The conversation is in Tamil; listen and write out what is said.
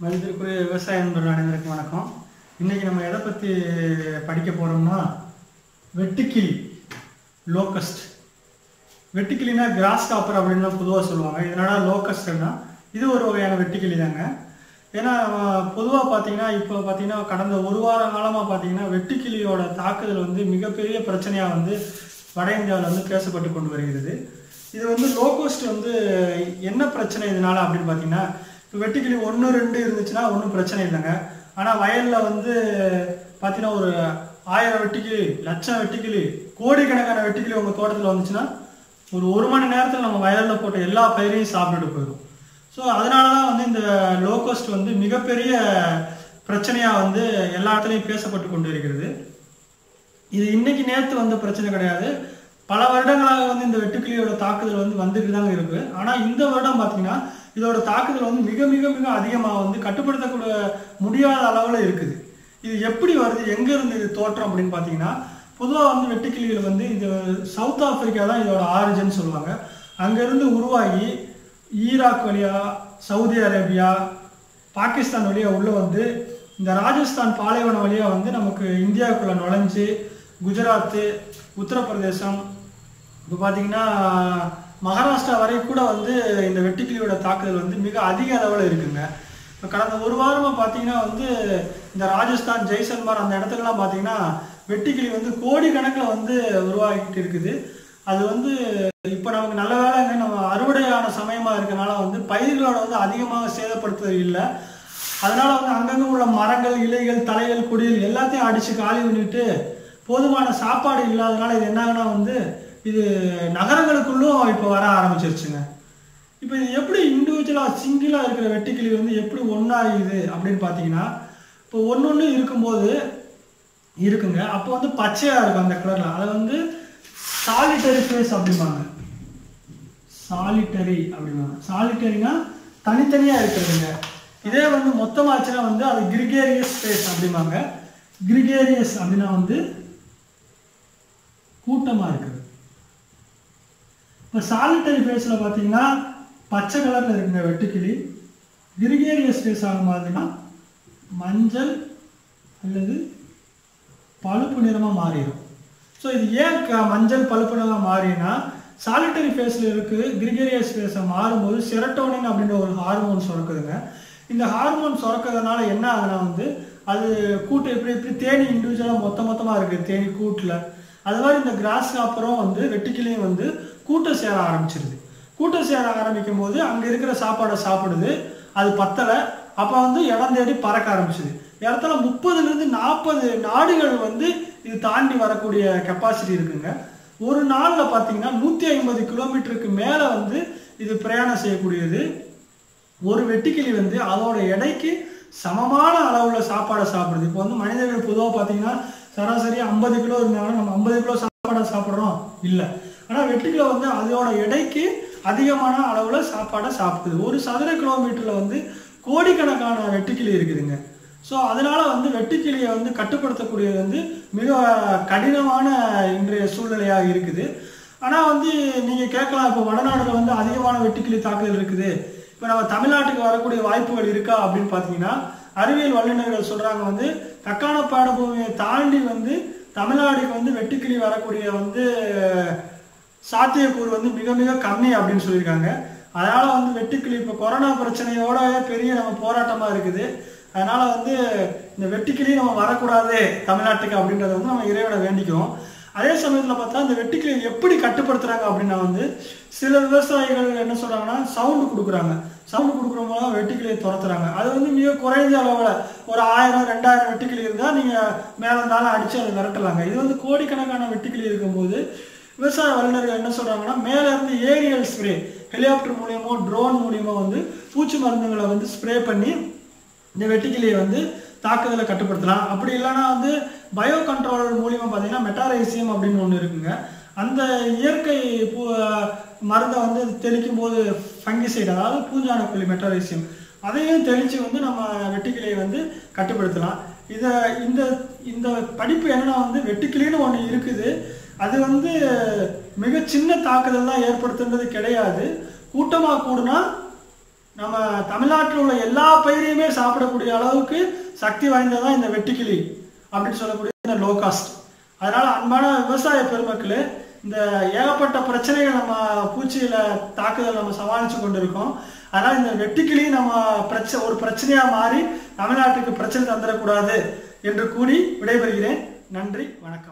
மதிப்பிற்குரிய விவசாய நண்பர்கள் அனைவருக்கும் வணக்கம் இன்னைக்கு நம்ம எதை பற்றி படிக்க போகிறோம்னா வெட்டுக்கிளி லோக்கஸ்ட் வெட்டுக்கிளினா கிராஸ் காப்பர் அப்படின்னு தான் பொதுவாக சொல்லுவாங்க இதனால லோக்கஸ்ட்னா இது ஒரு வகையான வெட்டுக்கிளி தாங்க ஏன்னா பொதுவாக பார்த்தீங்கன்னா இப்போ பார்த்தீங்கன்னா கடந்த ஒரு வார காலமாக பார்த்தீங்கன்னா வெட்டுக்கிளியோட தாக்குதல் வந்து மிகப்பெரிய பிரச்சனையாக வந்து வட இந்தியாவில் வந்து பேசப்பட்டு கொண்டு வருகிறது இது வந்து லோகோஸ்ட் வந்து என்ன பிரச்சனை இதனால அப்படின்னு பார்த்தீங்கன்னா இப்போ வெட்டுக்கிளி ஒன்று ரெண்டு இருந்துச்சுன்னா ஒன்றும் பிரச்சனை இல்லைங்க ஆனால் வயலில் வந்து பார்த்தீங்கன்னா ஒரு ஆயிரம் வெட்டுக்கிளி லட்சம் வெட்டுக்கிளி கோடிக்கணக்கான வெட்டுக்கிளி உங்கள் தோட்டத்தில் வந்துச்சுன்னா ஒரு ஒரு மணி நேரத்தில் நம்ம வயலில் போட்ட எல்லா பயிரையும் சாப்பிட்டுட்டு போயிடும் ஸோ அதனால தான் வந்து இந்த லோகோஸ்ட் வந்து மிகப்பெரிய பிரச்சனையாக வந்து எல்லா இடத்துலையும் பேசப்பட்டு கொண்டு இருக்கிறது இது இன்னைக்கு நேற்று வந்த பிரச்சனை கிடையாது பல வருடங்களாக வந்து இந்த வெட்டுக்கிளியோட தாக்குதல் வந்து வந்துட்டு தாங்க இருக்கு ஆனால் இந்த வருடம் பார்த்தீங்கன்னா இதோட தாக்குதல் வந்து மிக மிக மிக அதிகமாக வந்து கட்டுப்படுத்தக்கூட முடியாத அளவில் இருக்குது இது எப்படி வருது எங்கேருந்து இது தோற்றம் அப்படின்னு பார்த்தீங்கன்னா பொதுவாக வந்து வெட்டுக்கிளிகள் வந்து இது சவுத் ஆப்பிரிக்கா தான் இதோட ஆரிஜின் சொல்லுவாங்க அங்கேருந்து உருவாகி ஈராக் வழியா சவுதி அரேபியா பாகிஸ்தான் வழியா உள்ள வந்து இந்த ராஜஸ்தான் பாலைவனம் வழியா வந்து நமக்கு இந்தியாவுக்குள்ள நுழைஞ்சு குஜராத்து உத்தரப்பிரதேசம் இப்போ பார்த்தீங்கன்னா மகாராஷ்டிரா வரை கூட வந்து இந்த வெட்டுக்கிளியோட தாக்குதல் வந்து மிக அதிக அளவில் இருக்குங்க இப்போ கடந்த ஒரு வாரமாக பார்த்தீங்கன்னா வந்து இந்த ராஜஸ்தான் ஜெய்சல்மார் அந்த இடத்துலலாம் பார்த்தீங்கன்னா வெட்டுக்கிளி வந்து கோடிக்கணக்கில் வந்து உருவாகிட்டு இருக்குது அது வந்து இப்போ நமக்கு நல்ல வேலைங்க நம்ம அறுவடையான சமயமாக இருக்கனால வந்து பயிர்களோட வந்து அதிகமாக சேதப்படுத்துறது இல்லை அதனால வந்து அங்கங்கே உள்ள மரங்கள் இலைகள் தலைகள் கொடிகள் எல்லாத்தையும் அடித்து காலி பண்ணிட்டு போதுமான சாப்பாடு இல்லாதனால இது என்னாகனா வந்து இது நகரங்களுக்குள்ளும் இப்போ வர ஆரம்பிச்சிருச்சுங்க இப்போ இது எப்படி இண்டிவிஜுவலாக சிங்கிளாக இருக்கிற வெட்டுக்கிளி வந்து எப்படி ஒன்றாகுது அப்படின்னு பார்த்தீங்கன்னா இப்போ ஒன்று ஒன்று இருக்கும்போது இருக்குங்க அப்போ வந்து பச்சையாக இருக்கும் அந்த கலரில் அதை வந்து சாலிட்டரி ஃபேஸ் அப்படிம்பாங்க சாலிட்டரி அப்படிம்பாங்க சாலிட்டரினா தனித்தனியாக இருக்கிறதுங்க இதே வந்து மொத்தமாச்சுன்னா வந்து அது கிரிகேரியஸ் ஃபேஸ் அப்படிம்பாங்க கிரிகேரியஸ் அப்படின்னா வந்து கூட்டமாக இருக்குது இப்போ சாலிட்டரி ஃபேஸில் பார்த்தீங்கன்னா பச்சை கலரில் இருக்குங்க வெட்டுக்கிளி கிரிகேரியஸ் ஃபேஸ் ஆகும் மாதிரினா மஞ்சள் அல்லது பழுப்பு நிறமாக மாறிடும் ஸோ இது ஏன் க மஞ்சள் பழுப்பு நிறமாக மாறினா சாலிட்டரி ஃபேஸில் இருக்குது கிரிகேரியஸ் ஃபேஸை மாறும்போது செரட்டோனின் அப்படின்ற ஒரு ஹார்மோன் சுரக்குதுங்க இந்த ஹார்மோன் சுரக்கிறதுனால என்ன ஆகுதுன்னா வந்து அது கூட்டு எப்படி எப்படி தேனி இண்டிவிஜுவலாக மொத்த மொத்தமாக இருக்குது தேனி கூட்டில் அது மாதிரி இந்த கிராஸ் காப்பரும் வந்து வெட்டுக்கிளியும் வந்து கூட்டம் சேர ஆரம்பிச்சிருது கூட்டம் சேர ஆரம்பிக்கும் போது அங்கே இருக்கிற சாப்பாடை சாப்பிடுது அது பத்தலை அப்போ வந்து இடம் தேடி பறக்க ஆரம்பிச்சுது இடத்துல முப்பதுலேருந்து நாற்பது நாடுகள் வந்து இது தாண்டி வரக்கூடிய கெப்பாசிட்டி இருக்குங்க ஒரு நாளில் பார்த்தீங்கன்னா நூற்றி ஐம்பது கிலோமீட்டருக்கு மேலே வந்து இது பிரயாணம் செய்யக்கூடியது ஒரு வெட்டுக்கிளி வந்து அதோட எடைக்கு சமமான அளவில் சாப்பாடை சாப்பிடுது இப்போ வந்து மனிதர்கள் பொதுவாக பார்த்தீங்கன்னா சராசரி ஐம்பது கிலோ இருந்தாலும் நம்ம ஐம்பது கிலோ சாப்பாடை சாப்பிட்றோம் இல்லை ஆனால் வெட்டுக்கிளி வந்து அதோட எடைக்கு அதிகமான அளவில் சாப்பாடை சாப்பிடுது ஒரு சதுர கிலோமீட்டரில் வந்து கோடிக்கணக்கான வெட்டுக்கிளி இருக்குதுங்க ஸோ அதனால் வந்து வெட்டுக்கிளியை வந்து கட்டுப்படுத்தக்கூடியது வந்து மிக கடினமான இன்றைய சூழ்நிலையாக இருக்குது ஆனால் வந்து நீங்கள் கேட்கலாம் இப்போ வடநாடுல வந்து அதிகமான வெட்டுக்கிளி தாக்குதல் இருக்குது இப்போ நம்ம தமிழ்நாட்டுக்கு வரக்கூடிய வாய்ப்புகள் இருக்கா அப்படின்னு பார்த்தீங்கன்னா அறிவியல் வல்லுநர்கள் சொல்கிறாங்க வந்து தக்கான பாடபூமியை தாண்டி வந்து தமிழ்நாடுக்கு வந்து வெட்டுக்கிளி வரக்கூடிய வந்து சாத்தியக்கூறு வந்து மிக மிக கம்மி அப்படின்னு சொல்லியிருக்காங்க அதனால வந்து வெட்டுக்கிளி இப்போ கொரோனா பிரச்சனையோட பெரிய நம்ம போராட்டமா இருக்குது அதனால வந்து இந்த வெட்டுக்கிளி நம்ம வரக்கூடாது தமிழ்நாட்டுக்கு அப்படின்றத வந்து நம்ம இறைவனை வேண்டிக்குவோம் அதே சமயத்தில் பார்த்தா இந்த வெட்டுக்கிளியை எப்படி கட்டுப்படுத்துறாங்க அப்படின்னா வந்து சில விவசாயிகள் என்ன சொல்றாங்கன்னா சவுண்டு கொடுக்குறாங்க சவுண்டு கொடுக்குற மூலம் வெட்டுக்கிளியை துரத்துறாங்க அது வந்து மிக குறைந்த அளவில் ஒரு ஆயிரம் ரெண்டாயிரம் வெட்டுக்கிளி இருந்தால் நீங்கள் மேலே இருந்தாலும் அடித்து அதை விரட்டலாங்க இது வந்து கோடிக்கணக்கான வெட்டுக்கிளி இருக்கும்போது விவசாய வல்லுநர்கள் என்ன சொல்றாங்கன்னா மேல இருந்து ஏரியல் ஸ்ப்ரே ஹெலிகாப்டர் மூலியமோ ட்ரோன் மூலியமோ வந்து பூச்சி மருந்துகளை வந்து ஸ்ப்ரே பண்ணி இந்த வெட்டுக்கிளியை வந்து தாக்குதலை கட்டுப்படுத்தலாம் அப்படி இல்லைன்னா வந்து பயோ கண்ட்ரோலர் மூலியமா பார்த்தீங்கன்னா மெட்டாரைசியம் அப்படின்னு ஒன்று இருக்குங்க அந்த இயற்கை பூ மருந்தை வந்து தெளிக்கும் போது ஃபங்கிசைடு அதாவது பூஞ்சான புள்ளி மெட்டாரைசியம் அதையும் தெளித்து வந்து நம்ம வெட்டுக்கிளியை வந்து கட்டுப்படுத்தலாம் இதை இந்த இந்த படிப்பு என்னன்னா வந்து வெட்டுக்கிளின்னு ஒன்று இருக்குது அது வந்து மிக சின்ன தாக்குதல் தான் ஏற்படுத்துன்றது கிடையாது கூட்டமாக கூடுனா நம்ம தமிழ்நாட்டில் உள்ள எல்லா பயிரையுமே சாப்பிடக்கூடிய அளவுக்கு சக்தி வாய்ந்ததான் இந்த வெட்டுக்கிளி அப்படின்னு சொல்லக்கூடிய இந்த லோ காஸ்ட் அதனால அன்பான விவசாய பெருமக்களே இந்த ஏகப்பட்ட பிரச்சனைகள் நம்ம பூச்சியில தாக்குதல் நம்ம சமாளிச்சு கொண்டிருக்கோம் அதனால இந்த வெட்டுக்கிளி நம்ம பிரச்சனை ஒரு பிரச்சனையா மாறி தமிழ்நாட்டுக்கு பிரச்சனை தந்துடக்கூடாது என்று கூறி விடைபெறுகிறேன் நன்றி வணக்கம்